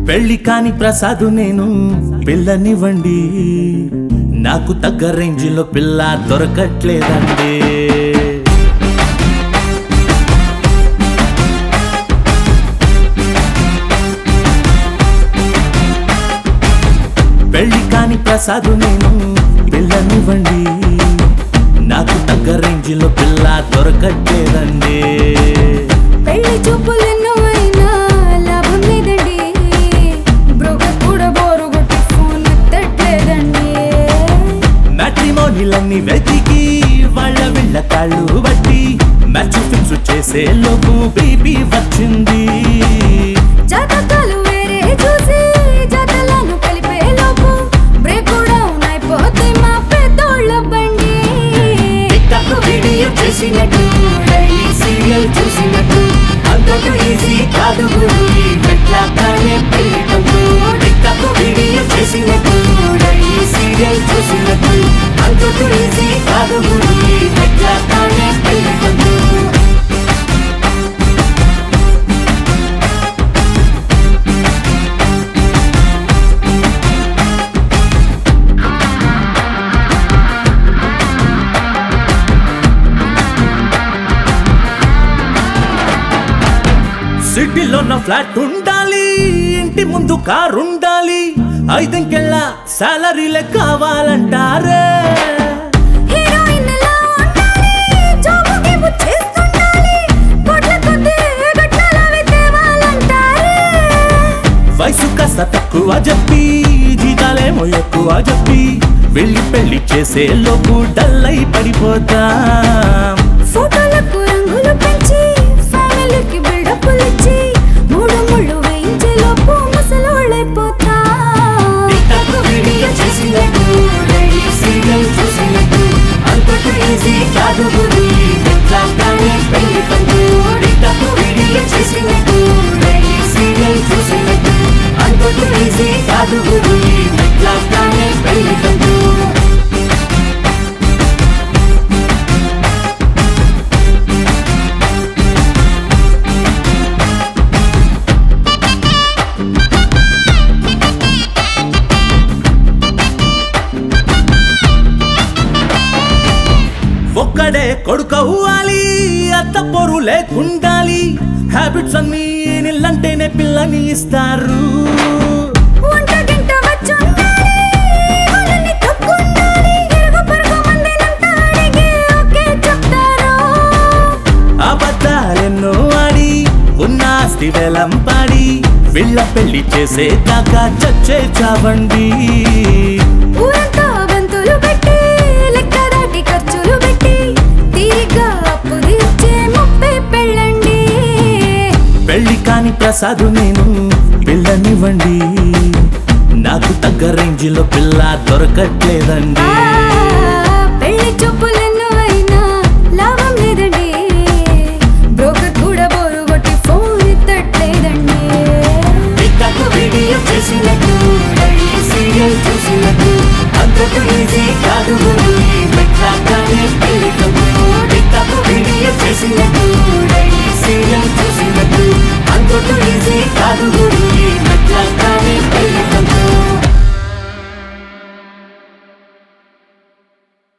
పెళ్లి కాని ప్రసాదు నేను పిల్లనివ్వండి నాకు తగ్గ రేంజిలో పిల్ల దొరకట్లేదండి పెళ్లి కాని ప్రసాదు నేను పిల్లనివ్వండి నాకు తగ్గ రేంజిలో పిల్ల దొరకట్లేదండి పెళ్లి చూపులు ఎన్నో అయినా లాభం లేదండి బ్రోకర్ కూడా బోరు కొట్టి ఫోన్ ఎత్తట్లేదండి మ్యాట్రిమోనీలన్నీ వెతికి వాళ్ళ వీళ్ళ కాళ్ళు బట్టి మ్యాచ్ ఫిక్స్ చేసే లోపు బీబీ వచ్చింది జాతకాలు వేరే చూసి జాతలను కలిపే లోపు బ్రేక్ డౌన్ అయిపోతే మా పెద్దోళ్ళ బండి టిక్టాక్ వీడియో చేసినట్టు డైలీ సీరియల్ చూసినట్టు అంతకు ఈజీ కాదు గురు ఈ మెట్లాగానే పెళ్లి కంటూ టిక్టాక్ వీడియో చేసినట్టు డైలీ సీరియల్ చూసినట్టు అంతకు ఈజీ కాదు గురు ఈ మెట్లాగానే పెళ్లి కంటూ సిటీలో నా ఫ్లాట్ ఉండాలి ఇంటి ముందు కార్ ఉండాలి ఐదంకెళ్ళ సాలరీలే కావాలంటారే హీరోయిన్ లా ఉండాలి జాబు గీబు చేస్తుండాలి కోట్ల కొద్ది గట్టాలవి తేవాలంటారే వయసు కాస్త తక్కువ చెప్పి జీతాలేమో ఎక్కువ చెప్పి వెళ్ళి పెళ్లి చేసే లోపు డల్ అయి పడిపోతాం ఫోటోలకు రంగులు పెంచి ఫ్యామిలీకి బిల్డప్లు ఇచ్చి మూడు ముళ్ళు వేయించే లోపు ముసలోళ్ళైపోతా టిక్టాక్ వీడియో చేసినట్టు, డైలీ సీరియల్ చూసినట్టు, అంతకు ఈజీ కాదు గురు ఈ మెట్లాగానే పెళ్లి కంటూ. టిక్టాక్ వీడియో చేసినట్టు, డైలీ సీరియల్ చూసినట్టు, అంతకు ఈజీ కాదు గురు ఈ మెట్లాగానే పెళ్లి కంటూ. ఒక్కడే కొడుకవ్వాలి అత్త పొరు లేకుండాలి హ్యాబిట్స్ అన్ని నీళ్ళంటేనే పిల్లని ఇస్తారు వంట గింట వచ్చుండాలి వాళ్ళని తప్పుండాలి ఇరుగు పొరుగు మందినంతా అడిగి ఓకే చెప్తారు అబద్ధాలెన్నో ఆడి ఉన్న ఆస్తి వేలం పాడి వీళ్ళ పెళ్లి చేసే దాకా చచ్చే చావండి ఊరంతా బంతులు పెట్టి లెక్క దాటి ఖర్చులు పెట్టి తీరిగ్గా అప్పు తీర్చే ముప్పే పెళ్ళండి పెళ్లి కాని ప్రసాదు నేను పిల్లనివ్వండి నాకు తగ్గ రేంజిలో పిల్ల దొరకట్లేదండి